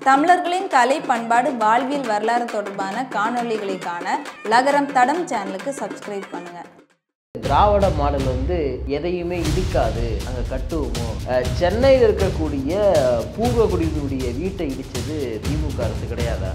தமிழர்களின் கலை பண்பாடு வாழ்வியல் வரலாறு தொடர்பான காணொளிகளை காண லகரம் தடம் சேனலுக்கு சப்ஸ்கிரைப் பண்ணுங்க திராவிட மாடல் வந்து எதையுமே இடிக்காது அங்கே கட்டுவோமோ அஹ், சென்னையில் இருக்கக்கூடிய பூர்வகுடியினுடைய வீட்டை இடிச்சது திமுக அரசு கிடையாதா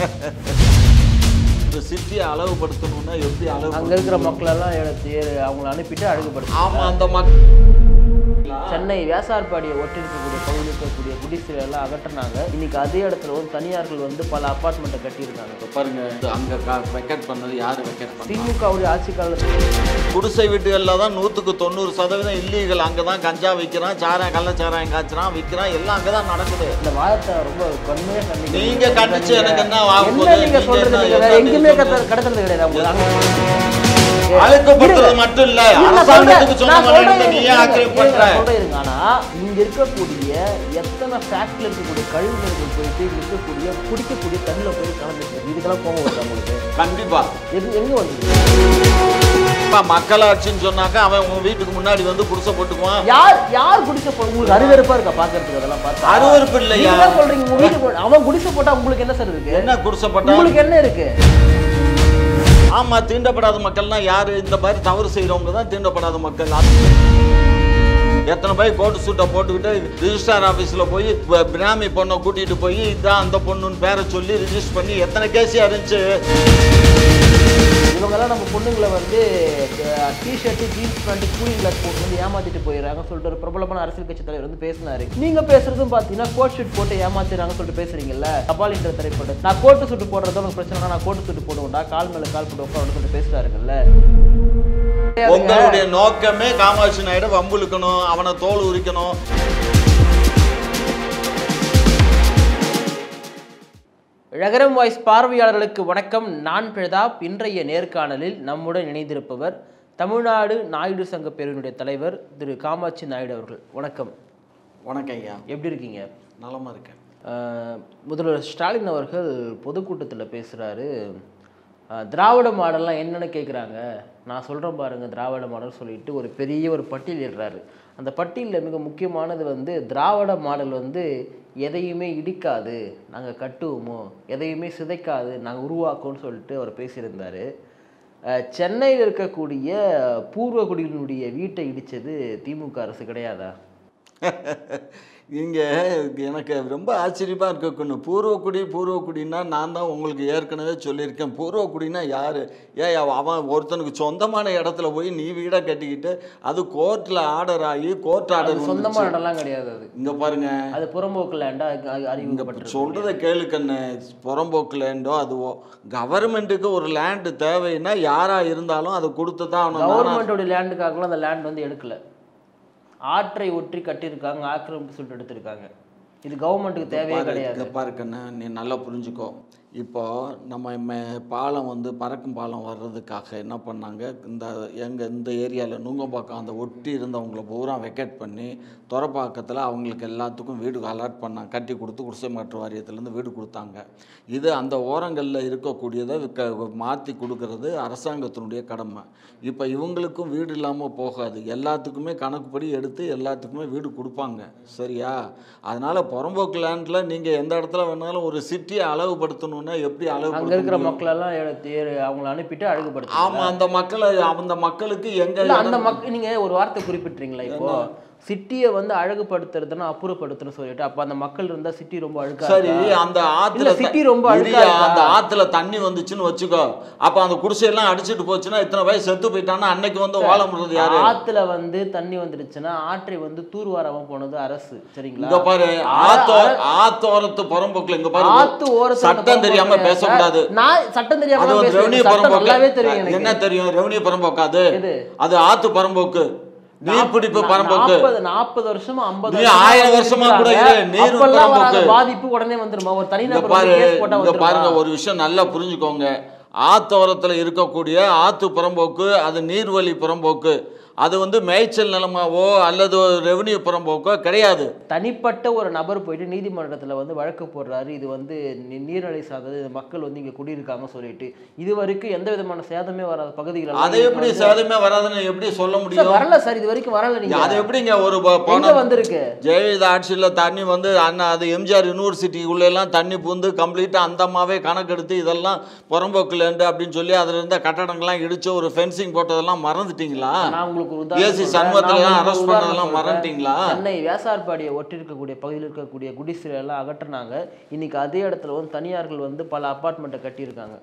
இந்த சிட்டியை அளவுபடுத்தணும்னா எப்படி அளவு அங்கே இருக்கிற மக்களெல்லாம் எடுத்து அவங்கள அனுப்பிட்டு அழகுபடுத்து ஆமா அந்த மக் சென்னை வேசார்பாடியை ஒட்டி இருக்கக்கூடிய பகுதியில் இருக்கக்கூடிய குடிசைகள் எல்லாம் அகற்றினாங்க இன்னைக்கு அதே இடத்துல வந்து தனியார்கள் வந்து பல அப்பார்ட்மெண்ட்டை கட்டியிருக்காங்க இப்ப பாருங்க இது அங்க வெக்கெட் பண்ணது யாரு வெக்கெட் பண்ணா திமுகவுடைய ஆட்சி காலத்தில் குடிசை வீட்டுகளில் தான் நூற்றுக்கு தொண்ணூறு சதவீதம் இல்லீகல் அங்கே தான் கஞ்சா விற்கிறான் சாராயம் கள்ளச்சாராயம் காய்ச்சறான் விற்கிறான் எல்லாம் அங்கே தான் நடக்குது இந்த வாதத்தை ரொம்ப கண்மையாக கண்டிக்கிறேன். நீங்க கண்டிச்சு எனக்கு என்ன ஆகப் என்ன போகுது? நீங்க நீங்க சொல்றது என்ன- நீங்க வேற என்ன எங்கேயுமே நீங்க கத்த- கடத்துறது கிடையாது உங்களுக்கு அழுக்கப்படுத்துறது மட்டும் இல்ல இருங்க, நான் அரசாங்கத்துக்கு சொல்றேன். நான் சொந்தமான சொல்றேன் இடத்தை நீ ஏன் இருங்க, ஆக்கிரமிப்பு இருங்க, பண்ற நான் சொல்றேன் இருங்க. ஆனா இங்க இருக்கக்கூடிய எத்தனை ஃபேக்ட்ல இருக்கக்கூடிய கழிவுநீர்கள் போயிட்டு இங்க இருக்கக்கூடிய குடிக்கக்கூடிய தண்ணில போய் கலந்துருக்கு இதுக்கெல்லாம் கோவம் வருது உங்களுக்கு கண்டிப்பா எங்க எங்க வந்து இப்ப மக்களாட்சின்னு சொன்னாக்கா அவன் உன் வீட்டுக்கு முன்னாடி வந்து குடிசை போட்டுக்குவான் யார் யார் குடிசை போ உங்களுக்கு அருவருப்பா இருக்கா பாக்குறதுக்கு அதெல்லாம் பார்த்தா அருவருப்பு இல்லையா? நீங்க தான் சொல்றீங்க உங்க வீட்டுக்கு அவன் குடிசை போட்டா உங்களுக்கு என்ன சார் இருக்கு என்ன குடிசை போட்டா உங்களுக்கு என்ன இருக்கு ஆமா தீண்டப்படாத மக்கள்னா யாரு இந்த மாதிரி தவறு செய்யறவங்க தான் தீண்டப்படாத மக்கள் எத்தனை பேர் கோட்டு சூட்டை போட்டுக்கிட்டு ரிஜிஸ்டார் ஆஃபீஸில் போய் ப- பினாமி பொண்ணை கூட்டிகிட்டு போய் இதான் அந்த பொண்ணுன்னு பேரை சொல்லி ரிஜிஸ்டர் பண்ணி எத்தனை கேஸியாக இருந்துச்சு இவங்கெல்லாம் நம்ம பொண்ணுங்களை வந்து T-shirt jeans pant cooling glass போட்டு வந்து ஏமாத்திட்டு போயிடுறாங்க சொல்லிட்டு ஒரு பிரபலமான அரசியல் கட்சி தலைவர் வந்து பேசினாரு நீங்க பேசுறதும் பாத்தீங்கன்னா கோட் ஷூட் போட்டு ஏமாத்திடுறாங்க சொல்லிட்டு பேசுறீங்கல்ல கபாலின்ற திரைப்படம் நான் கோட்டு சூட்டு போடுறது உனக்கு பிரச்சனை நான் கோட்டு சூட்டு போடுவேன்டா கால் மேல கால் போட்டு உட்காந்து சொல்லிட்டு பேசுறாருங்கல்ல உங்களுடைய நோக்கமே காமாட்சி நாயுடு வம்புழுக்கணும் அவனை தோல் உரிக்கணும் ழகரம் வாய்ஸ் பார்வையாளர்களுக்கு வணக்கம் நான் பிரதாப் இன்றைய நேர்காணலில் நம்முடன் இணைந்திருப்பவர் தமிழ்நாடு நாயுடு சங்க பேரவையினுடைய தலைவர் திரு காமாட்சி நாயுடு அவர்கள் வணக்கம் வணக்கம் ஐயா எப்படி இருக்கீங்க நலமா இருக்கேன் ஆஹ் முதல்வர் ஸ்டாலின் அவர்கள் பொதுக்கூட்டத்தில் பேசுகிறாரு திராவிட மாடல்லாம் என்னென்னு கேட்குறாங்க நான் சொல்கிறேன் பாருங்க திராவிட மாடல் சொல்லிட்டு ஒரு பெரிய ஒரு பட்டியலிடுறாரு அந்த பட்டியலில் மிக முக்கியமானது வந்து திராவிட மாடல் வந்து எதையுமே இடிக்காது நாங்கள் கட்டுவோமோ எதையுமே சிதைக்காது நாங்கள் உருவாக்குவோம்னு சொல்லிட்டு அவர் பேசியிருந்தார் சென்னையில் இருக்கக்கூடிய பூர்வகுடியினுடைய வீட்டை இடித்தது திமுக அரசு கிடையாதா இங்கே எனக்கு ரொம்ப ஆச்சரியமாக இருக்கக்குன்னு பூர்வக்குடி பூர்வக்குடின்னா நான் தான் உங்களுக்கு ஏற்கனவே சொல்லியிருக்கேன் பூர்வக்குடினா யார் ஏன் அவன் ஒருத்தனுக்கு சொந்தமான இடத்துல போய் நீ வீடை கட்டிக்கிட்டு அது கோர்ட்டில் ஆர்டர் ஆகி கோர்ட் அது ஆர்டர் சொந்தமான இடம்லாம் கிடையாது அது இங்கே பாருங்க அது புறம்போக்கு லேண்டா இங்கே அறிவிக்கப்பட்டிருக்கு சொல்கிறத கேளுக்கண்ணு புறம்போக்கு லேண்டோ அதுவோ கவர்மெண்ட்டுக்கு ஒரு லேண்டு தேவைன்னா யாராக இருந்தாலும் அதை கொடுத்து தான் ஆகணும் நானா- கவர்மெண்டோட லேண்டுக்காகலாம் அந்த லேண்ட் வந்து எடுக்கல ஆற்றை ஒற்றி கட்டியிருக்காங்க ஆக்கிரமிப்பு சொல்லிட்டு எடுத்திருக்காங்க இது கவர்மெண்ட்டுக்கு தேவையே பாரு, கிடையாது இங்க பாரு கண்ணு நீ நல்லா புரிஞ்சுக்கோ இப்போ நம்ம மே- பாலம் வந்து பறக்கும் பாலம் வர்றதுக்காக என்ன பண்ணாங்க இந்த எங்கள் இந்த ஏரியாவில் நுங்கம்பாக்கம் அந்த ஒட்டி இருந்தவங்கள பூரா வெக்கேட் பண்ணி துறப்பாக்கத்தில் அவங்களுக்கு எல்லாத்துக்கும் வீடு அலாட் பண்ணாங்க கட்டி கொடுத்து குடிசை மாற்று வாரியத்துலேருந்து வீடு கொடுத்தாங்க இது அந்த ஓரங்களில் இருக்கக்கூடியதை க மாற்றி கொடுக்கறது அரசாங்கத்தினுடைய கடமை இப்போ இவங்களுக்கும் வீடு இல்லாமல் போகாது எல்லாத்துக்குமே கணக்குப்படி எடுத்து எல்லாத்துக்குமே வீடு கொடுப்பாங்க சரியா அதனால் புறம்போக்கு லேண்டில் நீங்கள் எந்த இடத்துல வேணாலும் ஒரு சிட்டியை அளவுபடுத்தணும்னா எப்படி அங்க இருக்கிற அளவு மக்கள் எல்லாம் எடுத்து அவங்கள அனுப்பிட்டு அழகுபடுத்து ஆமாம் அந்த மக்களை அந்த மக்களுக்கு எங்க இல்ல அந்த இடம் மக்கள் நீங்க ஒரு வார்த்தை குறிப்பிட்றீங்களா இப்போ சிட்டியை வந்து அழகுபடுத்துறதுன்னா அப்புறப்படுத்துன்னு சொல்லிட்டு அப்ப அந்த மக்கள் இருந்தா சிட்டி ரொம்ப அழுக்கா சரி இருக்கா? அந்த ஆத்துல இல்ல, city ரொம்ப த- அழுக்கா இல்லையா, இருக்கா? அந்த ஆத்துல தண்ணி வந்துச்சுன்னு வச்சுக்கோ அப்ப அந்த குடிசையெல்லாம் அடிச்சிட்டு போச்சுன்னா இத்தனை வயசு செத்து போயிட்டான்னா அன்னைக்கு வந்து வாழ முடியாது யாரு ஆத்துல வந்து தண்ணி வந்துடுச்சுன்னா ஆற்றை வந்து தூர்வாராம போனது அரசு சரிங்களா இங்க பாரு அர- ஆத்தோ அர- ஆத்தோரத்து புறம்போக்குல இங்க பாரு ஆத்து ஓரத்துல சட்டம் புறம்போக்கு தெரியாம கிடையாது. பேசக்கூடாது நான் சட்டம் தெரியாம அது தான் வந்து பேசுறேன். ரெவன்யூ சட்டம் நல்லாவே தெரியும் புறம்போக்கு என்ன எனக்கு தெரியும் ரெவன்யூ புறம்போக்கு அது எது? அது ஆத்து புறம்போக்கு நீர்பிடிப்பு நா- புறம்போக்கு நாற்பது நாற்பது வருஷமா ஐம்பது நீ வருஷமா ஆயிரம் வருஷமா கூட இருக்காங்க. இரு, நீர் அப்பெல்லாம் வராத புறம்போக்கு. பாதிப்பு உடனே வந்துருமா ஒரு இங்க தனிநபர் பாரு வந்து கேஸ் போட்டா இங்க பாருங்க வந்துருமா ஒரு விஷயம் நல்லா புரிஞ்சுக்கோங்க ஆத்தோரத்தில் இருக்கக்கூடிய ஆத்து புறம்போக்கு அது நீர்வழி புறம்போக்கு அது வந்து மேய்ச்சல் நிலமாவோ அல்லது ரெவன்யூ புறம்போக்கோ கிடையாது தனிப்பட்ட ஒரு நபர் போயிட்டு நீதிமன்றத்தில் வந்து வழக்கு போடுறாரு இது வந்து நீ- நீர்நிலை சார்ந்தது இது மக்கள் வந்து இங்கே குடியிருக்காங்க சொல்லிட்டு இது வரைக்கும் எந்த விதமான சேதமே வராத பகுதிகள் அதை எப்படி சேதமே வராதுன்னு எப்படி சொல்ல சார் முடியும் வரல சார் இது வரைக்கும் வரல நீங்க அது எப்படிங்க ஒரு ப- எங்க போன வந்திருக்கு ஜெயலலிதா ஆட்சியில் தண்ணி வந்து அண்ணா அது எம்ஜிஆர் யூனிவர்சிட்டி எல்லாம் தண்ணி பூந்து கம்ப்ளீட்டாக அந்த அம்மாவே கணக்கெடுத்து இதெல்லாம் புறம்போக்குலேண்டு அப்படின்னு சொல்லி அதில் இருந்த கட்டடங்கள்லாம் இடிச்சு ஒரு ஃபென்சிங் போட்டதெல்லாம் மறந்துட்டீங்களா நான் உங்களுக்கு ஒரு உதாரணம் ஏசி சொல்றேன். சண்முகத்துல நான் உங்களுக்கு arrest ஒரு பண்ணதெல்லாம் உதாரணம் மறந்துட்டீங்களா? சொல்றேன். சென்னை வேசார்பாடியை ஒட்டி இருக்கக்கூடிய பகுதியில் இருக்கக்கூடிய குடிசை எல்லாம் அகற்றுனாங்க இன்னைக்கு அதே இடத்துல வந்து தனியார்கள் வந்து பல அப்பார்ட்மெண்ட்டை கட்டியிருக்காங்க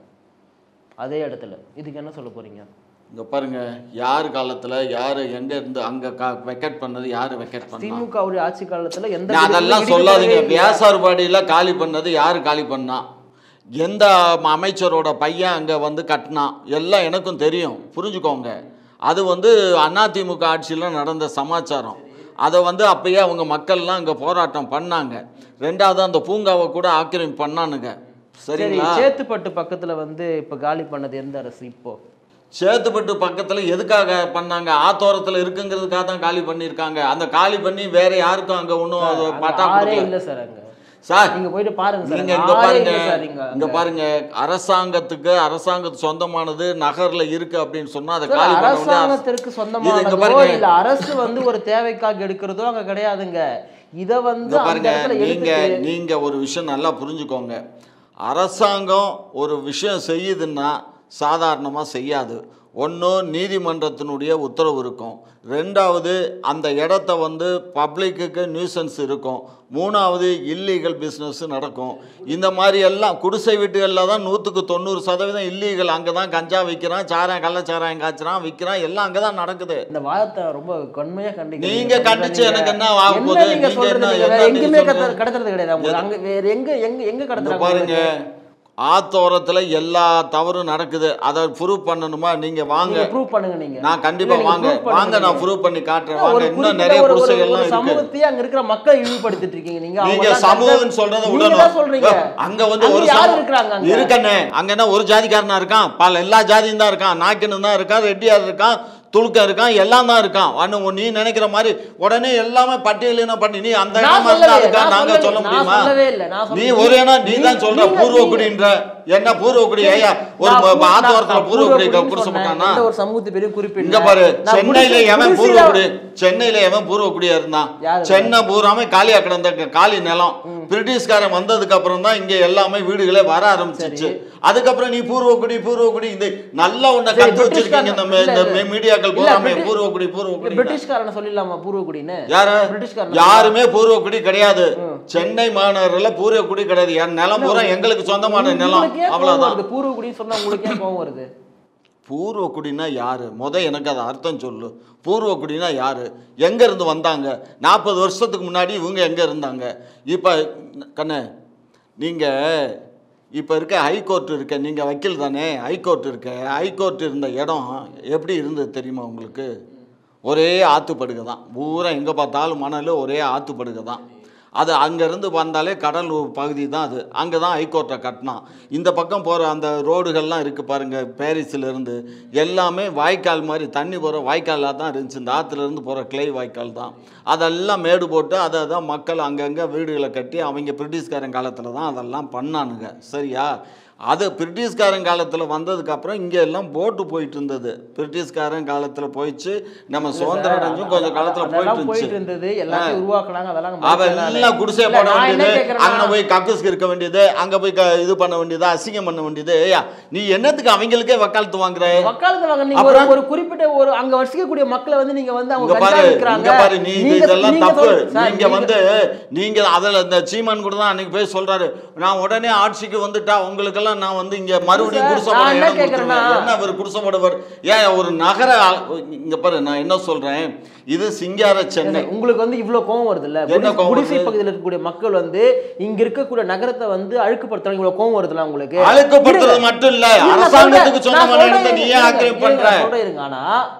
அதே இடத்துல இதுக்கு என்ன சொல்ல போறீங்க இங்க பாருங்க யார் காலத்துல யாரு எங்க இருந்து அங்க வெக்கெட் பண்ணது யாரு வெக்கெட் பண்ணா திமுகவுடைய ஆட்சி காலத்துல எந்த நான் அதெல்லாம் வீடுகளும் சொல்லாதீங்க இடிக்கப்படவே இல்லையா? வியாசார்பாடியில காலி பண்ணது யாரு காலி பண்ணா எந்த அமைச்சரோட பையன் அங்க வந்து கட்டினான் எல்லாம் எனக்கும் தெரியும் புரிஞ்சுக்கோங்க அது வந்து அதிமுக ஆட்சியில் நடந்த சமாச்சாரம் அதை வந்து அப்பயே அவங்க மக்கள்லாம் இங்கே போராட்டம் பண்ணாங்க ரெண்டாவது அந்த பூங்காவை கூட ஆக்கிரமிப்பு பண்ணானுங்க சரி சரிங்களா சேத்துப்பட்டு பக்கத்துல வந்து இப்ப காலி பண்ணது எந்த அரசு இப்போ சேத்துப்பட்டு பக்கத்தில் எதுக்காக பண்ணாங்க ஆத்தோரத்தில் இருக்குங்கிறதுக்காக தான் காலி பண்ணியிருக்காங்க அந்த காலி பண்ணி வேற யாருக்கும் அங்கே ஒன்றும் அது அங்க பட்டா ஆறே கொடுக்கல இல்ல சார் அங்க சார் நீங்க போயிட்டு பாருங்க சார் நீங்க அங்க இங்க ஆறே பாருங்க இல்ல சார் இங்க இங்க அங்க. பாருங்க அரசாங்கத்துக்கு அரசாங்கத்து சொந்தமானது நகர்ல இருக்கு அப்படின்னு சொன்னா அதை சார், காலி பண்ண வேண்டிய அரசாங்கத்திற்கு இது இங்க சொந்தமானதோ பாருங்க. இல்ல அரசு வந்து ஒரு தேவைக்காக எடுக்கிறதோ அங்க கிடையாதுங்க இத வந்து இங்க அந்த பாருங்க இடத்துல நீங்க எடுத்துட்டு நீங்க ஒரு விஷயம் நல்லா புரிஞ்சுக்கோங்க அரசாங்கம் ஒரு விஷயம் செய்யுதுன்னா சாதாரணமாக செய்யாது ஒன்று நீதிமன்றத்தினுடைய உத்தரவு இருக்கும் ரெண்டாவது அந்த இடத்த வந்து பப்ளிக்குக்கு நியூசன்ஸ் இருக்கும் மூணாவது இல்லீகல் பிஸ்னஸ் நடக்கும் இந்த மாதிரி எல்லாம் குடிசை வீட்டுகளில் தான் நூற்றுக்கு தொண்ணூறு சதவீதம் இல்லீகல் அங்கே தான் கஞ்சா விற்கிறான் சாராயம் கள்ளச்சாராயம் காய்ச்சறான் விற்கிறான் எல்லாம் அங்கே தான் நடக்குது இந்த வாதத்தை ரொம்ப கண்மையா கண்டிக்கிறீங்க. நீங்க கண்டிச்சு நீங்க- எனக்கு என்ன ஆக என்ன போகுது? நீங்க நீங்க சொல்றது என்ன- நீங்க என்ன வேற நீங்க எங்கேயுமே சொல்றது? கடத்த- கடத்துறது கிடையாது உங்களுக்கு அங்க வேற எங்க எங்க எங்க இங்க கடத்துறாங்க பாருங்க உங்களுக்கு? ஆத்தோரத்துல எல்லா தவறும் நடக்குது அதை ப்ரூவ் பண்ணணுமா நீங்க வாங்க நீங்க ப்ரூவ் பண்ணுங்க நீங்க நான் கண்டிப்பா இல்ல, நீங்க வாங்க prove பண்ணுங்க வாங்க நான் நீங்க. ப்ரூவ் பண்ணி காட்டுறேன் ஒரு வாங்க இன்னும் குறிப்பிட்ட நிறைய ஒரு- ஒரு- ஒரு குடிசைகள்லாம் இருக்கு சமூகத்தையே அங்க இருக்கிற மக்களை இழிவுபடுத்திட்டு இருக்கீங்க நீங்க அவங்க நீங்க எல்லாம் சமூகம்னு கரெக்டா- சொல்றத நீங்க தான் விடணும் சொல்றீங்க அங்க வந்து அங்க ஒரு யார் சமூகம் இருக்கிறாங்க அங்க? இருக்கண்ணே அங்க என்ன ஒரு ஜாதிக்காரனா இருக்கான் பல எல்லா ஜாதியும் தான் இருக்கான் நாய்க்கணும் தான் இருக்கான் ரெட்டியார் இருக்கான் துளுக்கம் இருக்கான் எல்லாம் தான் இருக்கான் ஆனா நீ நினைக்கிற மாதிரி உடனே எல்லாமே பட்டியலின பண்ணி நீ அந்த நான் இடமா இருந்தா சொல்லவே இருக்கா இல்லை, நாங்க நான் சொல்ல சொல்லவே- முடியுமா நான் சொல்லவே இல்லை, நான் நீ சொல்லவே ஒரு இல்லை. இடம் நீ தான் நீ- சொல்ற நீங்க- பூர்வக்குடின்ற என்ன பூர்வக்குடி ஐயா ஒரு நான் பூ- ஆத்தோரத்துல நான் பூர்வக்குடி பூர்வக்குடின்னு குடிசப்பட்டானா சொன்னேன். எந்த ஒரு சமூகத்தை பேரையும் குறிப்பிடல. இங்க பாரு நான் சென்னையில குடிசை- எவன் குடிசையில- பூர்வக்குடி சென்னையில எவன் பூர்வக்குடியா இருந்தான் யாரு? சென்னை பூராமே காலியா கிடந்த க- காலி நிலம் பிரிட்டிஷ்காரன் வந்ததுக்கு அப்புறம் தான் இங்க எல்லாமே வீடுகளே வர ஆரம்பிச்சிச்சு அதுக்கப்புறம் நீ பூர்வக்குடி பூர்வக்குடி இந்த நல்ல உன்னை சரி, கத்து வச்சிருக்கீங்க இந்த மே- இல்ல, இந்த இல்ல. மீ- மீடியாக்கள் இல்ல, பூராமே பிரிட்டி- பூர்வக்குடி இல்ல, பூர்வக்குடி பிரிட்டிஷ்காரனை சொல்லிடலாமா பூர்வக்குடின்னு யாரு பிரிட்டிஷ்காரன் யாருமே பூர்வக்குடி கிடையாது சென்னை மாநகரில் பூர்வக்குடி கிடையாது என் நிலம் பூரா எங்களுக்கு சொந்தமான நிலம் உங்களுக்கு ஏன் கோவம் அவ்வளவுதான் வருது? பூர்வக்குடின்னு சொன்னா உங்களுக்கு ஏன் கோவம் வருது பூர்வக்குடினா யாரு முத எனக்கு அதை அர்த்தம் சொல்லு பூர்வக்குடினா யாரு எங்க இருந்து வந்தாங்க நாற்பது வருஷத்துக்கு முன்னாடி இவங்க எங்க இருந்தாங்க இப்போ கண்ணு நீங்க இப்போ இருக்க ஹைகோர்ட் இருக்க நீங்க வக்கீல் தானே ஹைகோர்ட் இருக்க ஹைகோர்ட் இருந்த இடம் எப்படி இருந்தது தெரியுமா உங்களுக்கு ஒரே ஆற்றுப்படுகை தான் பூரா எங்கே பார்த்தாலும் மணல் ஒரே ஆற்றுப்படுகை தான் அது அங்கேருந்து வந்தாலே கடல் பகுதி தான் அது அங்கே தான் ஹைகோர்ட்டை கட்டினான் இந்த பக்கம் போகிற அந்த ரோடுகள்லாம் இருக்குது பாருங்கள் பாரிஸ்லேருந்து எல்லாமே வாய்க்கால் மாதிரி தண்ணி போகிற வாய்க்காலாக தான் இருந்துச்சு இந்த ஆற்றுலேருந்து போகிற கிளை வாய்க்கால் தான் அதெல்லாம் மேடு போட்டு அதை தான் மக்கள் அங்கங்கே வீடுகளை கட்டி அவங்க பிரிட்டிஷ்காரன் காலத்தில் தான் அதெல்லாம் பண்ணானுங்க சரியா அது பிரிட்டிஷ்காரன் காலத்தில் வந்ததுக்கப்புறம் இங்கே எல்லாம் போட்டு போயிட்டு இருந்தது பிரிட்டிஷ்காரன் காலத்தில் போயிடுச்சு நம்ம சுதந்திரம் அடைஞ்சும் கொஞ்சம் காலத்தில் போயிட்டு அதெல்லாம் போயிட்டு இருந்துச்சு இருந்தது எல்லாத்தையும் உருவாக்குனாங்க அதெல்லாம் அவ மறுக்கல எல்லாம் குடிசை இல்ல, போட நான் என்ன வேண்டியது கேக்குறேன்னா- அங்கே போய் கக்கூஸ்க்கு இருக்க வேண்டியது அங்கே போய் க- இது பண்ண வேண்டியது அசிங்கம் பண்ண வேண்டியது ஏய்யா நீ என்னத்துக்கு அவங்களுக்கே வக்காலத்து வாங்குற வக்காலத்து வாங்க நீங்க ஒரு அப்புறம்? ஒரு குறிப்பிட்ட ஒரு அங்க வசிக்கக்கூடிய மக்களை வந்து நீங்க வந்து அவங்க இங்க கஞ்சா பாரு விக்கிறாங்க இங்க பாரு நீ இது நீங்க- இதெல்லாம் நீங்க தப்பு சொல்- சார், நீங்க வந்து நீங்க அதுல இந்த சீமான் கூட தான் அன்னைக்கு போய் சொல்றாரு நான் உடனே ஆட்சிக்கு வந்துட்டா உங்களுக்கெல்லாம் நான் வந்து இங்க மறுபடியும் சார், குடிசை நான் போட என்ன இடம் கேக்குறேன்னா- கொடுத்துருவேன். என்ன அவர் குடிசை போடுவார் ஏன் ஒரு நகர ஆள்- இங்க பாரு நான் என்ன சொல்றேன் இது சிங்கார சென்னை உங்களுக்கு வந்து இவ்வளவு கோவம் வருது இல்ல என்ன கோவம் குடிசை வருது? பகுதியில் இருக்கக்கூடிய மக்கள் வந்து இங்க இருக்கக்கூடிய நகரத்தை வந்து அழுக்குப்படுத்துறாங்க இவ்வளவு கோவம் வருதுல உங்களுக்கு அழுக்கப்படுத்துறது இருங்க. மட்டும் இல்ல இருங்க, அரசாங்கத்துக்கு சொல்றேன். சொந்தமான நான் இடத்தை சொல்றேன், நீ ஏன் இருங்க, ஆக்கிரமிப்பு இருங்க, பண்ற சொல்றேன் இருங்க. ஆனா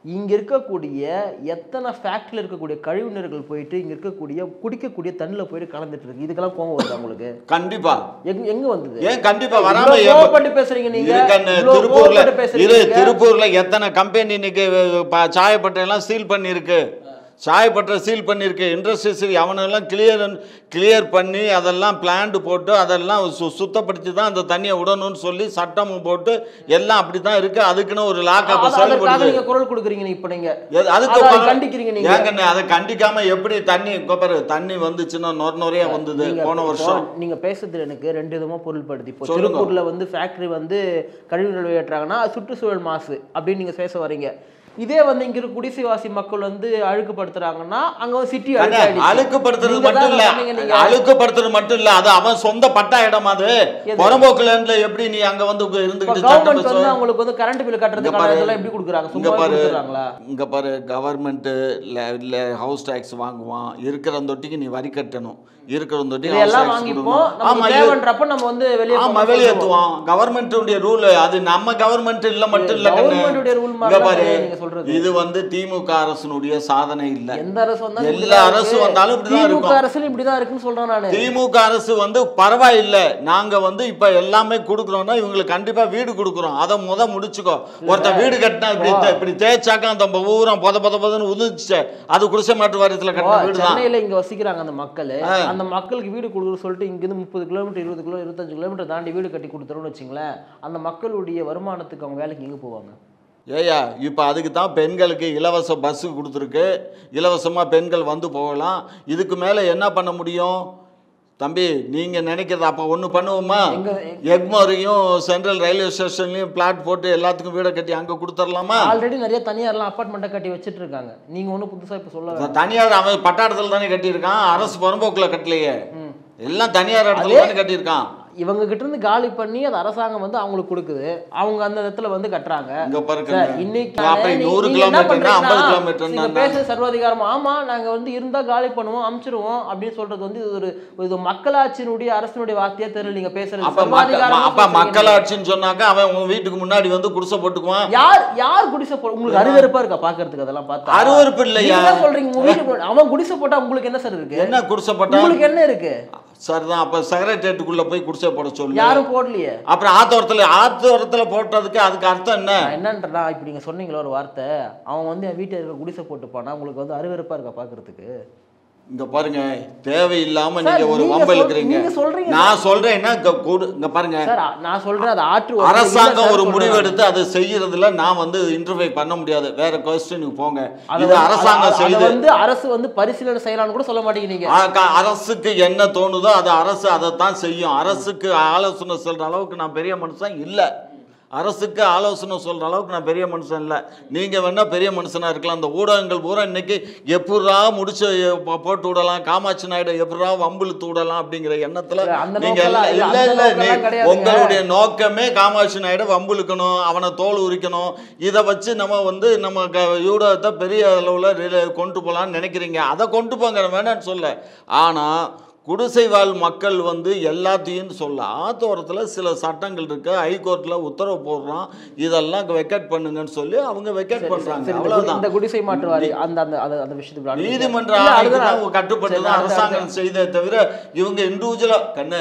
இங்க இருக்கக்கூடிய எத்தனை ஃபேக்டரியில் இருக்கக்கூடிய கழிவுநீர்கள் போயிட்டு இங்க இருக்கக்கூடிய குடிக்கக்கூடிய தண்ணில போயிட்டு கலந்துட்டு இருக்கு இதுக்கெல்லாம் கோவம் வருதா உங்களுக்கு கண்டிப்பா எங்க எங்க வந்தது ஏன் கண்டிப்பா வராம இவ்வளவு எப்ப- கோவப்பட்டு பேசுறீங்க நீங்க இருக்கன்னு இவ்வளவு திருப்பூர்ல கோவப்பட்டு பேசுறீங்க இரு நீங்க. திருப்பூர்ல எத்தனை கம்பெனி இன்னைக்கு ப- சாயப்பட்டறை எல்லாம் சீல் பண்ணியிருக்கு சாயப்பட்டறை சீல் பண்ணியிருக்கு இண்டஸ்ட்ரீஸ் அவனெல்லாம் கிளியர் கிளியர் பண்ணி அதெல்லாம் பிளான்ட் போட்டு அதெல்லாம் சு சுத்தப்படுத்தி தான் அந்த தண்ணியை விடணும்னு சொல்லி சட்டமும் போட்டு எல்லாம் அப்படி தான் இருக்கு அதுக்குன்னு ஒரு லாக் அப்ப அது- அதற்காக செயல்படுது நீங்க குரல் கொடுக்குறீங்க இப்ப நீங்க எது- அதுக்கு அதை அப்புறம் கண்டிக்கிறீங்க நீங்க. ஏங்கண்ணே அதை கண்டிக்காம எப்படி தண்ணி இப்ப பாரு தண்ணி வந்துச்சுன்னா நொர நொறையா வந்தது நீங்க போன இப்போ வருஷம் நீங்க பேசுறது எனக்கு ரெண்டு விதமா பொருள்படுது இப்போ சொல்லுங்க. திருப்பூர்ல வந்து ஃபேக்டரி வந்து கழிவுகள் வெளியேற்றாங்கன்னா அது சுற்றுச்சூழல் மாசு அப்படின்னு நீங்க பேச வரீங்க இதே வந்து இங்க இருக்க குடிசைவாசி மக்கள் வந்து அழுக்குப்படுத்துறாங்கன்னா அங்க வந்து சிட்டி அண்ணே, அழுக்குப்படுத்துறது மட்டும் இல்ல அழுக்குப்படுத்துறது மட்டும் இல்ல அது அவன் சொந்த பட்டா இடம் அது எது? புறம்போக்கு லேண்ட்ல எப்படி நீ அங்க வந்து இருந்துகிட்டு சட்டம் கவர்மெண்ட் வந்து பேசுவ? அவங்களுக்கு வந்து கரண்ட் பில் இங்க கட்டுறதுக்கான பாரு. இதெல்லாம் எப்படி கொடுக்குறாங்க இங்க சும்மா பாரு கொடுக்குறாங்களா இங்க பாரு கவர்மெண்ட் இல்ல ஹவுஸ் டாக்ஸ் வாங்குவான் இருக்கிற தொட்டிக்கு நீ வரி கட்டணும் இருக்கிற தொட்டிக்கு house இதெல்லாம் tax வாங்கிப்போம் கொடுக்கணும். ஆமா நமக்கு இது- தேவைன்றப்ப நம்ம வந்து வெளியே ஆமா வெளியேற்றுவோம் கவர்மெண்ட்டுடைய ரூல் அது நம்ம கவர்மெண்ட் இல்ல மட்டும் இல்ல கண்ணு. கவர்மெண்ட்டுடைய ரூல் இங்க மாதிரி பாரு நீங்க சொல்றது இது வந்து திமுக அரசனுடைய சாதனை இல்ல எந்த அரசு வந்தாலும் எல்லா இப்படிதான் அரசு இருக்கு. வந்தாலும் இப்படிதான் திமுக இருக்கும். அரசுல இப்படிதான் இருக்குன்னு சொல்றேன் நானு திமுக அரசு வந்து பரவாயில்ல நாங்க வந்து இப்ப எல்லாமே கொடுக்குறோம்னா இவங்களுக்கு கண்டிப்பா வீடு கொடுக்குறோம் அதை முத முடிச்சுக்கோ ஒருத்தன் வீடு கட்டினா இப்படி தே- இப்படி தேய்ச்சாக்கா அந்த ஊரம் பொத பொத பொதன்னு உதிச்சு அது குடிசை மாற்று வாரியத்துல இப்போ கட்டின வீடு தான் சென்னையில இங்க வசிக்கிறாங்க அந்த மக்கள் அந்த மக்களுக்கு வீடு கொடுக்குறது சொல்லிட்டு இங்கிருந்து முப்பது கிலோமீட்டர் இருபது கிலோ இருபத்தஞ்சு கிலோமீட்டர் தாண்டி வீடு கட்டி கொடுத்துறோம்னு வச்சுங்களேன் அந்த மக்களுடைய வருமானத்துக்கு அவங்க வேலைக்கு எங்க போவாங்க ஏயா இப்போ அதுக்கு தான் பெண்களுக்கு இலவச பஸ்ஸு கொடுத்துருக்கு இலவசமாக பெண்கள் வந்து போகலாம் இதுக்கு மேலே என்ன பண்ண முடியும் தம்பி நீங்கள் நினைக்கிறது அப்போ ஒன்று பண்ணுவோமா எங்க எக்மோரையும் சென்ட்ரல் ரயில்வே ஸ்டேஷன்லையும் பிளாட் போட்டு எல்லாத்துக்கும் வீடை கட்டி அங்கே கொடுத்துடலாமா ஆல்ரெடி நிறைய தனியார்லாம் அப்பார்ட்மெண்ட்டை கட்டி வச்சிட்டு இருக்காங்க நீங்க ஒன்றும் புதுசா இப்போ சொல்ல வேண்டாம். தனியார் அவன் பட்டாடத்தில் தானே கட்டியிருக்கான் அரசு புறம்போக்கில் கட்டலையே ம். எல்லாம் தனியார் இடத்துல தானே கட்டியிருக்கான் இவங்க கிட்ட இருந்து காலி பண்ணி அது அரசாங்கம் வந்து அவங்களுக்கு கொடுக்குது அவங்க அந்த இடத்துல வந்து கட்டுறாங்க இங்க பாருங்க சார், இன்னைக்கு அப்ப நீ- நூறு நீங்க என்ன கிலோமீட்டர்னா ஐம்பது பண்றீங்கன்னா, கிலோமீட்டர்னா நீங்க பேசுற சர்வாதிகாரம் ஆமா நாங்க வந்து இருந்தா காலி பண்ணுவோம் அமிச்சிருவோம் அப்படின்னு சொல்றது வந்து இது ஒரு இது மக்களாட்சியினுடைய அரசினுடைய வார்த்தையா தெரியல நீங்க பேசுறது அப்ப மக்கள் சர்வாதிகாரமா அப்ப சொல்றீங்க. மக்களாட்சின்னு சொன்னாக்க அவன் உன் வீட்டுக்கு முன்னாடி வந்து குடிசை போட்டுக்குவான் யார் யார் குடிசை போ உங்களுக்கு அருவருப்பா இருக்கா பாக்குறதுக்கு அதெல்லாம் பார்த்தா அருவருப்பு இல்லையா? நீங்க தான் சொல்றீங்க உங்க வீட்டுக்கு முன்னாடி- அவன் குடிசை போட்டா உங்களுக்கு என்ன சார் இருக்கு என்ன குடிசை போட்டா உங்களுக்கு என்ன இருக்கு சரிதான் அப்ப செக்ரட்டேட்டுக்குள்ள போய் குடிசை போட சொல்லு யாரும் போடலையே அப்புறம் ஆத்தோரத்துல ஆத்தோரத்துல போட்டதுக்கு அதுக்கு அர்த்தம் என்ன நான் என்னன்றா இப்ப நீங்க சொன்னீங்களா ஒரு வார்த்தை அவன் வந்து என் வீட்டுல இருக்க குடிசை போட்டு போனா உங்களுக்கு வந்து அருவருப்பா இருக்கா பாக்குறதுக்கு இங்க பாருங்க தேவையில்லாம சார், நீங்க ஒரு நீங்க வம்பு சொல்- இழுக்கிறீங்க நீங்க சொல்றீங்க நான் சொல்றேன்னா இங்க கூடு- இங்க பாருங்க சார் நான் சொல்றேன் அது ஆற்று ஓட்டை இல்ல அரசாங்கம் சார் ஒரு சொல்றேன். முடிவு எடுத்து அதை செய்யறதுல நான் வந்து இன்டர்ஃபை பண்ண முடியாது வேற கொஸ்டினுக்கு போங்க அதை இது வந்து- அரசாங்கம் அதை- அதை செய்யுது வந்து அரசு வந்து பரிசீலனை செய்யலாம்னு கூட சொல்ல மாட்டேங்கிறீங்க ஆ, க- அரசுக்கு என்ன தோணுதோ அது அரசு அதைத்தான் செய்யும் அரசுக்கு ஆலோசனை சொல்ற அளவுக்கு நான் பெரிய மனுஷன் இல்லை அரசுக்கு ஆலோசனை சொல்ற அளவுக்கு நான் பெரிய மனுஷன் இல்லை நீங்க வேணா பெரிய மனுஷனா இருக்கலாம் அந்த ஊடகங்கள் பூரா இன்னைக்கு எப்படா முடிச்சு போ- போட்டு விடலாம் காமாட்சி நாயுடு எப்படா வம்பிழுத்து விடலாம் அப்படிங்கிற எண்ணத்துல இல்ல, அந்த நீங்க நோக்கம்லாம் இல்ல இல்ல, இல்ல அந்த இல்ல, நோக்கம்லாம் நீ- கிடையாதுங்க. உங்களுடைய நோக்கமே காமாட்சி நாயுடு வம்பிழுக்கணும் அவனை தோல் உரிக்கணும் இதை வச்சு நம்ம வந்து நம்ம க- ஊடகத்தை பெரிய அளவில் கொண்டு போகலான்னு நினைக்கிறீங்க அதை கொண்டு போங்க நான் வேணான்னு சொல்ல ஆனால் குடிசை வாழ் மக்கள் வந்து எல்லாத்தையும் சொல்ல ஆத்தோரத்தில் சில சட்டங்கள் இருக்கு ஹைகோர்ட்டில் உத்தரவு போடுறான் இதெல்லாம் வெக்கெட் பண்ணுங்கன்னு சொல்லி அவங்க வெக்கெட் பண்ணுறாங்க சரி, இந்த குடி- அவ்வளோதான் இந்த குடிசை மாற்று வாரி அந்த அந்த அந்த அந்த விஷயத்துக்கு அடுத்து- நீதிமன்ற இல்ல, ஆணைக்கு அதுதான் தான் கட்டுப்பட்டு சரி, தான் அடுத்து- அரசாங்கம் செய்தே தவிர இவங்க இண்டிவிஜுவலா கண்ணு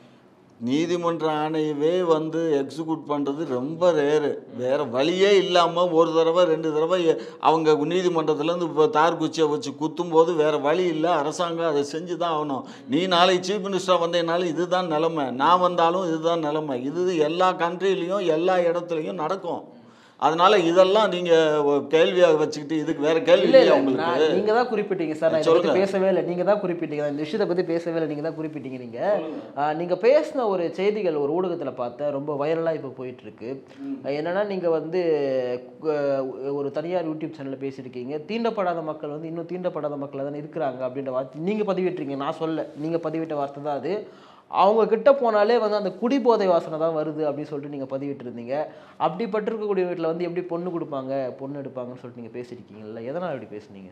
நீதிமன்ற ஆணையவே வந்து எக்ஸிக்யூட் பண்ணுறது ரொம்ப ரேரு வேற வழியே இல்லாமல் ஒரு தடவை ரெண்டு தடவை எ- அவங்க நீதிமன்றத்துலேருந்து இப்போ தார் குச்சியை வச்சு குத்தும்போது வேற வழி இல்லை அரசாங்கம் அதை செஞ்சு தான் ஆகணும் நீ நாளைக்கு சீஃப் மினிஸ்டராக வந்தேனாலும் இதுதான் நிலைமை நான் வந்தாலும் இதுதான் நிலைமை இது எல்லா கண்ட்ரிலையும் எல்லா இடத்துலையும் நடக்கும் அதனால இதெல்லாம் நீங்கள் கேள்வியாக வச்சுக்கிட்டு இதுக்கு வேற கேள்வி இல்ல இல்லையா இல்ல உங்களுக்கு நான் நீங்க தான் குறிப்பிட்டீங்க சார் நான் இதை பத்தி சொல்லுங்க. பேசவே இல்லை நீங்க தான் குறிப்பிட்டீங்க நான் இந்த விஷயத்தை பத்தி பேசவே இல்லை நீங்க தான் குறிப்பிட்டீங்க நீங்க ஆ, நீங்க பேசின ஒரு செய்திகள் ஒரு ஊடகத்துல பார்த்தேன் ரொம்ப வைரலா இப்போ போயிட்டு இருக்கு என்னன்னா நீங்க வந்து கு- ஒரு தனியார் யூடியூப் சேனல்ல பேசியிருக்கீங்க தீண்டப்படாத மக்கள் வந்து இன்னும் தீண்டப்படாத மக்கள் தானே இருக்கிறாங்க அப்படின்ற வார்த்தை நீங்க பதிவிட்டுறீங்க நான் சொல்ல நீங்க பதிவிட்ட வார்த்தை தான் அது அவங்க கிட்ட போனாலே வந்து அந்த குடிபோதை வாசனை தான் வருது அப்படின்னு சொல்லிட்டு நீங்கள் பதிவிட்டு இருந்தீங்க அப்படிப்பட்டிருக்கக்கூடிய வீட்டில் வந்து எப்படி பொண்ணு கொடுப்பாங்க பொண்ணு எடுப்பாங்கன்னு சொல்லிட்டு நீங்கள் பேசியிருக்கீங்கல்ல எதனால் அப்படி பேசுனீங்க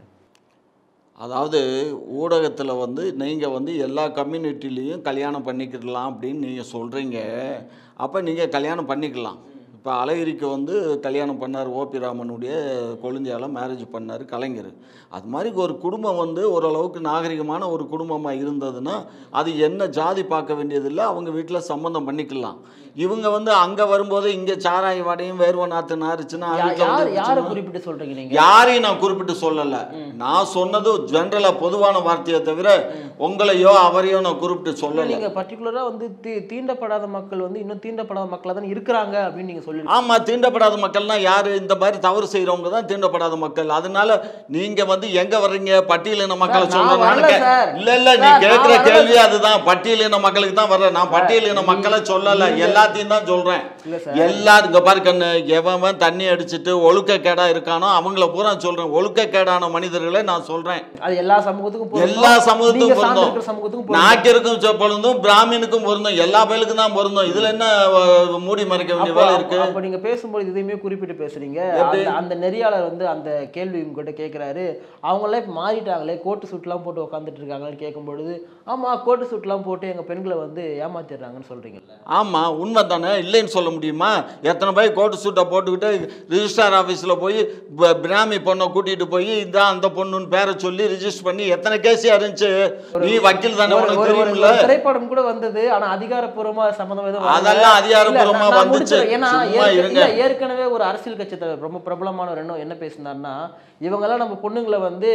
அதாவது ஊடகத்தில் வந்து நீங்கள் வந்து எல்லா கம்யூனிட்டிலையும் கல்யாணம் பண்ணிக்கிடலாம் அப்படின்னு நீங்கள் சொல்கிறீங்க அப்போ நீங்கள் கல்யாணம் பண்ணிக்கலாம் இப்போ அழகிரிக்கு வந்து கல்யாணம் பண்ணார் ஓபி ராமனுடைய கொழுந்தியால மேரேஜ் பண்ணார் கலைஞர் அது மாதிரி ஒரு குடும்பம் வந்து ஓரளவுக்கு நாகரிகமான ஒரு குடும்பமாக இருந்ததுன்னா அது என்ன ஜாதி பார்க்க வேண்டியதில்லை அவங்க வீட்டில் சம்மந்தம் பண்ணிக்கலாம் இவங்க வந்து அங்கே வரும்போது இங்கே சாராய வாடையும் வேர்வ நாத்து நாரிச்சுன்னா யா- வீட்டில் யார் வந்து யாரை குறிப்பிட்டு சொல்றீங்க நீங்க யாரையும் நான் குறிப்பிட்டு சொல்லலை நான் சொன்னது ஜென்ரலாக பொதுவான வார்த்தையை தவிர உங்களையோ அவரையோ நான் குறிப்பிட்டு சொல்லலை நீங்க பர்டிகுலரா வந்து தீ- தீண்டப்படாத மக்கள் வந்து இன்னும் தீண்டப்படாத மக்களா தான் இருக்கிறாங்க அப்படின்னு நீங்க சொல்லி ஆமா தீண்டப்படாத மக்கள்னா யாரு இந்த மாதிரி தவறு செய்றவங்க தான் தீண்டப்படாத மக்கள் அதனால நீங்க வந்து எங்க வர்றீங்க பட்டியலின மக்களை சார், நான் வரல சொல்றேன் சார். இல்ல இல்ல நீ சார், கேக்குற நான் வரல கேள்வி அதுதான் பட்டியலின மக்களுக்கு தான் வர்றேன் நான் பட்டியலின மக்களை சொல்லல எல்லாத்தையும் தான் சொல்றேன் இல்ல சார். எல்லாரும் இங்க பாரு கண்ணு எவன் தண்ணி அடிச்சிட்டு ஒழுக்கக்கேடா இருக்கானோ அவங்கள பூரா சொல்றேன் ஒழுக்கக்கேடான மனிதர்களை நான் சொல்றேன் அது எல்லா சமூகத்துக்கும் பொருந்தும். எல்லா சமூகத்துக்கும் நீங்க சார்ந்து பொருந்தும் இருக்கிற சமூகத்துக்கும் பொருந்தும். நாக்கிற்கும் சொ- பொருந்தும் பிராமினுக்கும் பொருந்தும் எல்லா பேருக்கும் தான் பொருந்தும் இதுல என்ன அஹ், மூடி மறைக்க வேண்டிய வேலை இருக்கு அப்ப அப்ப நீங்க பேசும்போது இதையுமே குறிப்பிட்டு பேசுறீங்க எப்படி? அந்த அந்த நெறியாளர் வந்து அந்த கேள்வி உங்ககிட்ட கேக்குறாரு அவங்களே இப்ப மாறிட்டாங்களே கோட்டு சூட்லாம் போட்டு உட்காந்துட்டு இருக்காங்கன்னு கேட்கும் பொழுது ஆமா கோட்டு சூட்லாம் போட்டு எங்க பெண்களை வந்து ஏமாத்திடுறாங்கன்னு சொல்றீங்கல்ல ஆமா உண்மை தானே இல்லைன்னு சொல்ல முடியுமா எத்தனை பேர் கோட்டு சூட்டை போட்டுக்கிட்டு ரிஜிஸ்டார் ஆஃபீஸில் போய் ப- பிராமி பொண்ணை கூட்டிட்டு போய் இதான் அந்த பொண்ணுன்னு பேரை சொல்லி ரிஜிஸ்டர் பண்ணி எத்தனை கேஸியா இருந்துச்சு நீ வக்கீல் தானே ஒரு- உனக்கு ஒரு- ஒரு- தெரியுமில்ல ஒரு திரைப்படம் கூட வந்தது ஆனா அதிகாரப்பூர்வமா சம்பந்தம் எதுவும் வரல. அதெல்லாம் அதிகாரப்பூர்வமா இல்ல, நான் வந்துச்சு. முடிச்சிடுறேன். ஏன்னா சும்மா ஏற்க- இருங்க. இல்ல, ஏற்கனவே ஒரு அரசியல் கட்சி தலைவர் ரொம்ப பிரபலமான ஒரு என்ன என்ன பேசினார்னா இவங்கெல்லாம் நம்ம பொண்ணுங்களை வந்து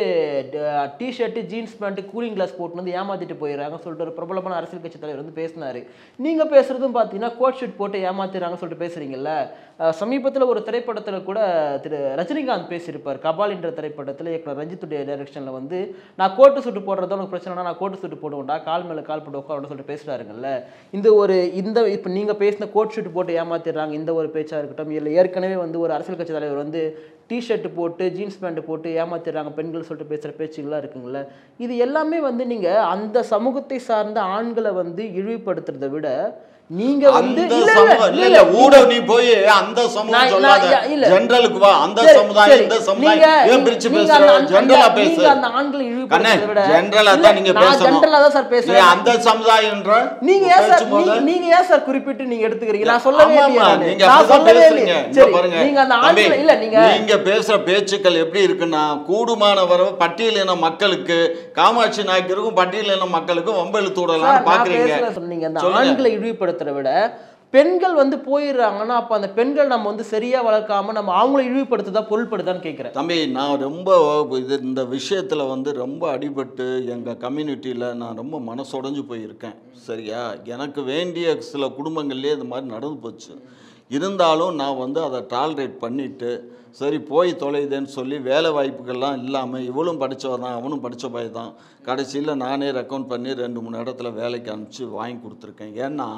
T-shirt jeans pant cooling glass போட்டு வந்து ஏமாத்திட்டு போயிடுறாங்க சொல்லிட்டு ஒரு பிரபலமான அரசியல் கட்சி தலைவர் வந்து பேசினாரு நீங்க பேசுறதும் பார்த்தீங்கன்னா கோட் ஷூட் போட்டு ஏமாத்திடுறாங்கன்னு சொல்லிட்டு பேசுறீங்கல்ல அஹ், சமீபத்துல ஒரு திரைப்படத்துல கூட திரு ரஜினிகாந்த் பேசியிருப்பார் கபால் என்ற திரைப்படத்துல இயக்குனர் ரஞ்சித்துடைய டைரக்ஷன்ல வந்து நான் கோட்டு சூட்டு போடுறது உனக்கு பிரச்சனைனா நான் கோட்டு சூட்டு போடுவேன்டா கால் மேல கால் போட்டு உட்காரோட சொல்லிட்டு பேசுறாருங்கல்ல இந்த ஒரு இந்த இப்போ நீங்க பேசின கோட் ஷூட் போட்டு ஏமாத்திடுறாங்க இந்த ஒரு பேச்சா இருக்கட்டும் இல்லை ஏற்கனவே வந்து ஒரு அரசியல் கட்சி தலைவர் வந்து டிஷர்ட் போட்டு ஜீன்ஸ் பேண்ட் போட்டு ஏமாத்திடுறாங்க பெண்கள் சொல்லிட்டு பேசுற பேச்சுகள்லாம் இருக்குங்களே இது எல்லாமே வந்து நீங்க அந்த சமூகத்தை சார்ந்த ஆண்களை வந்து இழிவுபடுத்துறதை விட நீங்க வந்து அந்த இல்ல, இல்ல, சமூகம் இல்ல இல்ல ஊட நீ போய் அந்த சமூகம் நான்- சொல்லாத நான் இல்ல. ஜெனரலுக்கு வா அந்த சரி, சமுதாயம் சரி. இந்த நீங்க- சமுதாயம் ஏன் பிரிச்சு நீங்க பேசுற அந்த- அந்த- ஜெனரலா நீங்க பேசு அந்த ஆண்களை கண்ணே இழிவுபடுத்துறதை விட ஜெனரலா இல்ல, தான் நீங்க நான் பேசணும் ஜெனரலா தான் சார் நீ பேசுறேன் அந்த சமுதாயம்ன்ற நீங்க ஏன் சார் பேசும்போது நீங்க- நீங்க ஏன் சார் குறிப்பிட்டு நீங்க எடுத்துக்கிறீங்க நான் சொல்லவே ஆமா, இல்லையே ஆமா, நானு. நீங்க நான் அப்படிதான் சொல்லவே பேசுறீங்க. இல்லையே இங்க சரி பாருங்க. நீங்க அந்த தம்பி, ஆண்களை இல்ல நீங்க நீங்க பேசுற பேச்சுக்கள் எப்படி இருக்குன்னா கூடுமான வரவு பட்டியலின மக்களுக்கு காமாட்சி நாயக்கருக்கும் பட்டியலின மக்களுக்கும் வம்பெழுத்து சார், விடலாம்னு நான் பாக்குறீங்க பேசல சொன்னீங்க அந்த சொல்லுங்க. ஆண்களை இழிவுபடுத்துறத விட பெண்கள் வந்து போயிடுறாங்கன்னா அப்ப அந்த பெண்கள் நம்ம வந்து சரியா வளர்க்காம நம்ம அவங்கள இழிவுபடுத்துதா பொருள்படுதான்னு கேட்கிறேன் தம்பி நான் ரொம்ப இது இந்த விஷயத்தில் வந்து ரொம்ப அடிபட்டு எங்கள் கம்யூனிட்டியில் நான் ரொம்ப மனசுடைஞ்சு போயிருக்கேன் சரியா எனக்கு வேண்டிய சில குடும்பங்கள்லேயே இது மாதிரி நடந்து போச்சு இருந்தாலும் நான் வந்து அதை டாலரேட் பண்ணிவிட்டு சரி போய் தொலையுதேன்னு சொல்லி வேலை வாய்ப்புகள்லாம் இல்லாமல் இவளும் படித்தவ தான் அவனும் படித்த பையன் தான் கடைசியில் நானே ரெக்கமெண்ட் பண்ணி ரெண்டு மூணு இடத்துல வேலைக்கு அனுப்பிச்சு வாங்கி கொடுத்துருக்கேன் ஏன்னா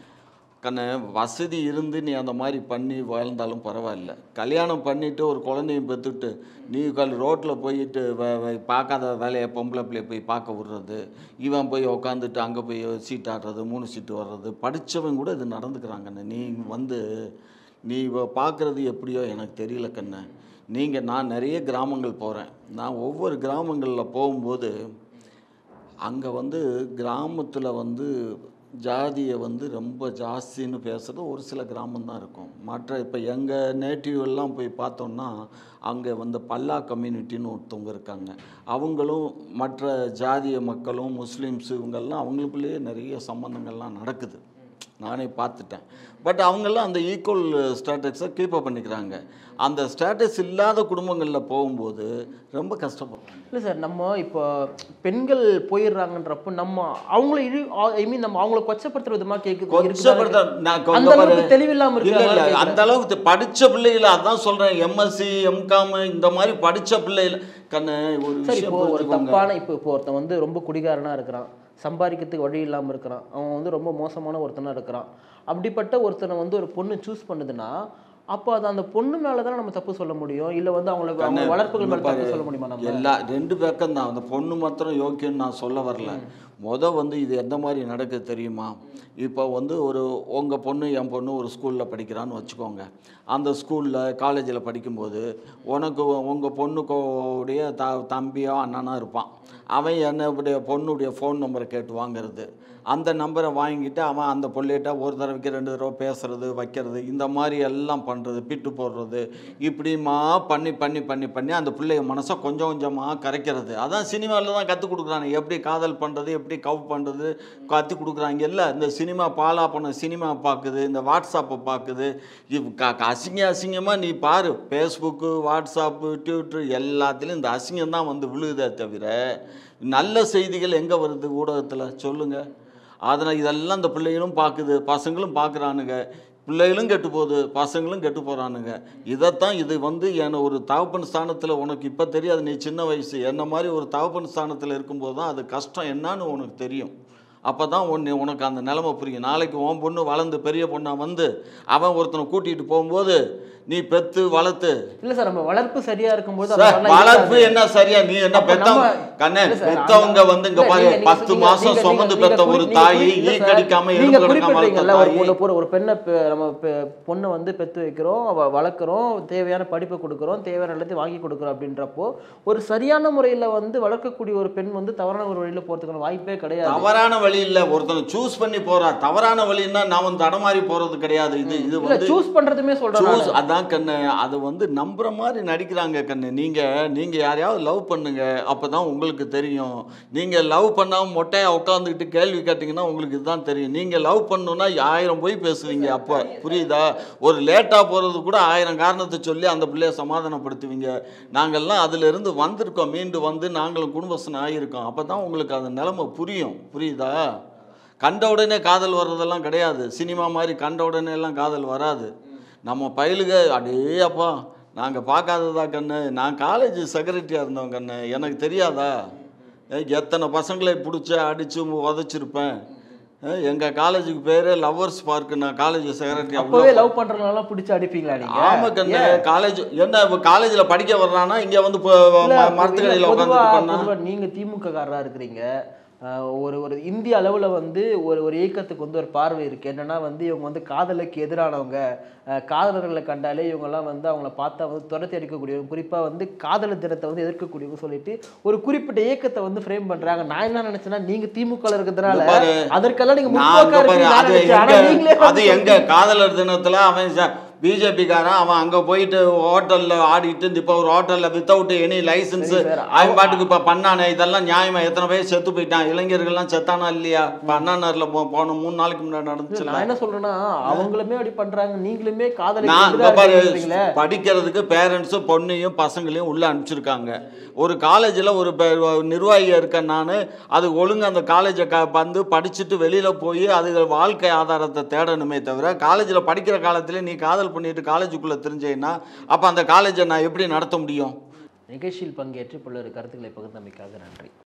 கண்ணு வசதி இருந்து நீ அந்த மாதிரி பண்ணி வாழ்ந்தாலும் பரவாயில்ல கல்யாணம் பண்ணிட்டு ஒரு குழந்தையும் பெற்றுட்டு நீ கல் ரோட்டில் போயிட்டு வே- வே- பார்க்காத வேலையை பொம்பளை பிள்ளைய போய் பார்க்க விடுறது இவன் போய் உக்காந்துட்டு அங்கே போய் சீட் ஆடுறது மூணு சீட்டு வர்றது படித்தவன் கூட இது நடந்துக்கிறாங்கண்ணே நீ வந்து நீ பார்க்குறது எப்படியோ எனக்கு தெரியல கண்ணு நீங்கள் நான் நிறைய கிராமங்கள் போகிறேன் நான் ஒவ்வொரு கிராமங்களில் போகும்போது அங்கே வந்து கிராமத்தில் வந்து ஜாதியை வந்து ரொம்ப ஜாஸ்தின்னு பேசுகிறது ஒரு சில கிராமம் தான் இருக்கும் மற்ற இப்போ எங்கள் நேட்டிவ் எல்லாம் போய் பார்த்தோம்னா அங்கே வந்து பல்லா கம்யூனிட்டின்னு ஒருத்தவங்க இருக்காங்க அவங்களும் மற்ற ஜாதிய மக்களும் முஸ்லீம்ஸ் இவங்கெல்லாம் அவங்களுக்குள்ளேயே நிறைய சம்மந்தங்கள்லாம் நடக்குது நானே பார்த்துட்டேன் பட் அவங்கெல்லாம் அந்த ஈக்குவல் ஸ்டேட்டஸை கீப்பப் பண்ணிக்கிறாங்க அந்த ஸ்டேட்டஸ் இல்லாத குடும்பங்களில் போகும்போது ரொம்ப கஷ்டப்படுறாங்க இல்லை சார் நம்ம இப்போ பெண்கள் போயிடுறாங்கன்றப்போ நம்ம அவங்கள இழி ஐ மீன் நம்ம அவங்கள கொச்சப்படுத்துற விதமா கேட்குது கொச்சப்படுத்த நான் கொ- அந்த இங்க பாரு. அளவுக்கு தெளிவில்லாம இல்ல இல்ல இருக்காங்க அந்த அளவுக்கு தெ- படிச்ச பிள்ளைகள அதான் சொல்றேன் எம்எஸ்சி எம்காம் இந்த மாதிரி படிச்ச பிள்ளைகள கண்ணு ஒரு சரி விஷயம் இப்போ ஒரு புரிஞ்சுக்கோங்க. தப்பான இப்போ இப்போ ஒருத்தன் வந்து ரொம்ப குடிகாரனா இருக்கிறான் சம்பாதிக்கிறதுக்கு வழி இல்லாம இருக்கிறான் அவன் வந்து ரொம்ப மோசமான ஒருத்தனா இருக்கிறான் அப்படிப்பட்ட ஒருத்தனை வந்து ஒரு பொண்ணு சூஸ் பண்ணுதுன்னா அப்போ அது அந்த பொண்ணு மேல தானே நம்ம தப்பு சொல்ல முடியும் இல்ல வந்து அவங்கள அவங்க கண்ணு, வளர்ப்புகள் மேல இங்க தப்பு பாரு. சொல்ல முடியுமா நம்ம எல்லா ரெண்டு பக்கம் தான் அந்த பொண்ணு மாத்திரம் யோக்கியன்னு நான் சொல்ல வரல முத வந்து இது எந்த மாதிரி நடக்குது தெரியுமா இப்போ வந்து ஒரு உங்கள் பொண்ணு என் பொண்ணு ஒரு ஸ்கூலில் படிக்கிறான்னு வச்சுக்கோங்க அந்த ஸ்கூலில் காலேஜில் படிக்கும்போது உனக்கு உங்கள் பொண்ணுடைய த தம்பியோ அண்ணனோ இருப்பான் அவன் என்னுடைய பொண்ணுடைய ஃபோன் நம்பரை கேட்டு வாங்குறது அந்த நம்பரை வாங்கிட்டு அவன் அந்த பொள்ளையிட்ட ஒரு தடவைக்கு ரெண்டு தடவை பேசுறது வைக்கிறது இந்த மாதிரி எல்லாம் பண்ணுறது பிட்டு போடுறது இப்படிமா பண்ணி பண்ணி பண்ணி பண்ணி அந்த பிள்ளைய மனசை கொஞ்சம் கொஞ்சமாக கரைக்கிறது அதான் சினிமாவில் தான் கற்றுக் கொடுக்குறாங்க எப்படி காதல் பண்ணுறது எப்படி கவ் பண்ணுறது கற்றுக் கொடுக்குறாங்க இல்லை இந்த சினிமா பாலா பண்ண சினிமா பார்க்குது இந்த வாட்ஸ்அப்பை பார்க்குது இவ் க க- அசிங்க அசிங்கமாக நீ பாரு ஃபேஸ்புக்கு வாட்ஸ்அப்பு ட்விட்டர் எல்லாத்துலேயும் இந்த அசிங்கம் தான் வந்து விழுகுதே தவிர நல்ல செய்திகள் எங்கே வருது ஊடகத்தில் சொல்லுங்கள் அதனால் இதெல்லாம் இந்த பிள்ளைகளும் பார்க்குது பசங்களும் பார்க்குறானுங்க பிள்ளைகளும் கெட்டு போகுது பசங்களும் கெட்டு போகிறானுங்க இதைத்தான் இது வந்து என்ன ஒரு தகப்பன் ஸ்தானத்தில் உனக்கு இப்போ தெரியாது நீ சின்ன வயசு என்ன மாதிரி ஒரு தகப்பன் ஸ்தானத்தில் இருக்கும்போது தான் அது கஷ்டம் என்னன்னு உனக்கு தெரியும் அப்போ தான் ஒன்று உனக்கு அந்த நிலைமை புரியும் நாளைக்கு உன் பொண்ணு வளர்ந்து பெரிய பொண்ணாக வந்து அவன் ஒருத்தனை கூட்டிகிட்டு போகும்போது நீ பெத்து வளர்த்து இல்ல சார் நம்ம வளர்ப்பு சரியா இருக்கும்போது அந்த சார், மாதிரிலாம் வளர்ப்பு இருக்காது. என்ன சரியா நீ என்ன அப்ப பெத்தவங்க நம்ம- கண்ணே இல்ல சார், பெத்தவங்க அந்த- வந்து இங்க இல்ல, பாரு நீங்க- நீங்க- பத்து நீங்க- மாசம் நீங்க- சுமந்து நீங்க பெத்த குறி- ஒரு நீங்க தாய் குறி- இல்ல ஈ சார், கடிக்காம நீங்க எலும்பு கடிக்காம வளர்த்த குறிப்பிட்டீங்கல்ல ஒரு தாய் பொண்ணு ஒரு ஒரு பெண்ணை பெ- நம்ம பெ- பொண்ணை வந்து பெத்து வைக்கிறோம் அவ வளர்க்குறோம் தேவையான படிப்பை கொடுக்குறோம் தேவையான எல்லாத்தையும் வாங்கி கொடுக்குறோம் அப்படின்றப்போ ஒரு சரியான முறையில் வந்து வளர்க்கக்கூடிய ஒரு பெண் வந்து தவறான ஒரு வழியில் போகிறதுக்கான வாய்ப்பே கிடையாது தவறான வழி இல்ல ஒருத்தனை சூஸ் பண்ணி போறா தவறான வழின்னா நான் வந்து தடமாறி போறது கிடையாது இது இது இல்ல வந்து சூஸ் பண்றதுமே சொல்றேன் சூஸ் நானு. அதான் கண்ணு அது வந்து நம்புற மாதிரி நடிக்கிறாங்க கண்ணு நீங்க நீங்க யாரையாவது லவ் பண்ணுங்க அப்பதான் உங்களுக்கு தெரியும் நீங்க லவ் பண்ணாம மொட்டையா உட்காந்துக்கிட்டு கேள்வி கேட்டீங்கன்னா உங்களுக்கு இதுதான் தெரியும் நீங்க லவ் பண்ணணும்னா ஆயிரம் போய் பேசுவீங்க அப்ப புரியுதா ஒரு லேட்டா போறது கூட ஆயிரம் காரணத்தை சொல்லி அந்த பிள்ளைய சமாதானப்படுத்துவீங்க நாங்கெல்லாம் அதுல இருந்து வந்திருக்கோம் மீண்டு வந்து நாங்களும் குடும்பஸ்தன் ஆகியிருக்கோம் அப்பதான் உங்களுக்கு அந்த நிலைமை புரியும் புரியுதா கண்ட உடனே காதல் வர்றதெல்லாம் கிடையாது சினிமா மாதிரி கண்ட உடனே எல்லாம் காதல் வராது நம்ம பயலுக அடே அப்பா நாங்கள் பார்க்காததா கண்ணு நான் காலேஜ் செக்ரட்டரியாக இருந்தோம் கண்ணு எனக்கு தெரியாதா ஏய், எத்தனை பசங்களை பிடிச்சி அடித்து உதச்சிருப்பேன் எங்கள் காலேஜுக்கு பேரே லவ்வர்ஸ் பார்க் நான் காலேஜ் செக்ரட்டரி அப்பவே லவ் பண்றதுனால பிடிச்சி அடிப்பீங்களா நீங்க ஆமா கண்ணு ஏன்? காலேஜ் என்ன இப்போ காலேஜில் படிக்க வர்றானா இங்கே வந்து இப்போ இல்ல, ம- மரத்துக்கடியில் இல்ல, பொதுவா- உட்காந்துட்டு பண்ணா பொதுவா நீங்க திமுக காரரா இருக்கிறீங்க அஹ், ஒரு ஒரு இந்திய அளவுல வந்து ஒரு ஒரு இயக்கத்துக்கு வந்து ஒரு பார்வை இருக்கு என்னன்னா வந்து இவங்க வந்து காதலுக்கு எதிரானவங்க அஹ், காதலர்களை கண்டாலே இவங்கெல்லாம் வந்து அவங்கள பார்த்தா வந்து துரத்தி அடிக்கக்கூடியவங்க குறிப்பா வந்து காதலர் தினத்தை வந்து எதிர்க்கக்கூடியவங்க சொல்லிட்டு ஒரு குறிப்பிட்ட இயக்கத்தை வந்து ஃப்ரேம் பண்றாங்க நான் என்ன நினைச்சேன்னா நீங்க திமுக ல இருக்கிறதுனால இங்க பாரு, அதற்கெல்லாம் நீங்க நான் முற்போக்கா அங்க பாரு, இருப்பீங்கன்னு நான் அது நினைச்சேன். ஆனா எங்க நீங்களே அது வந்து எங்க காதலர் தினத்துல அவன் பிஜேபிக்காரன் அவன் அங்க போயிட்டு ஹோட்டல்ல ஆடிட்டு இப்போ ஒரு ஹோட்டல்ல வித்தவுட் எனி லைசன்ஸ் சரி சார். அவன் பாட்டுக்கு இப்ப பண்ணானே இதெல்லாம் நியாயமா எத்தனை பேர் செத்து போயிட்டான் இளைஞர்கள்லாம் செத்தானா இல்லையா இப்ப அண்ணா நகர்ல போ- போன மூணு நாளைக்கு முன்னாடி நடந்துச்சுல்ல நான் என்ன சொல்றேன்னா அவங்களுமே அப்படி பண்றாங்க நீங்களுமே காதலுக்கு நான் இங்க எதிரா பாரு இருக்கீங்களே படிக்கிறதுக்கு பேரண்ட்ஸும் பொண்ணையும் பசங்களையும் உள்ள அனுப்பிச்சிருக்காங்க ஒரு காலேஜில் ஒரு பெ- நிர்வாகியா இருக்கேன் நான் அது ஒழுங்கா அந்த காலேஜை க வந்து படிச்சுட்டு வெளியில போய் அது வாழ்க்கை ஆதாரத்தை தேடணுமே தவிர காலேஜில் படிக்கிற காலத்துல நீ காதல் பண்ணிட்டு காலேஜுக்குள்ள தெரிஞ்சேன்னா அப்போ அந்த காலேஜை நான் எப்படி நடத்த முடியும் நிகழ்ச்சியில் பங்கேற்று பல்வேறு கருத்துக்களை பகிர்ந்தமைக்காக நன்றி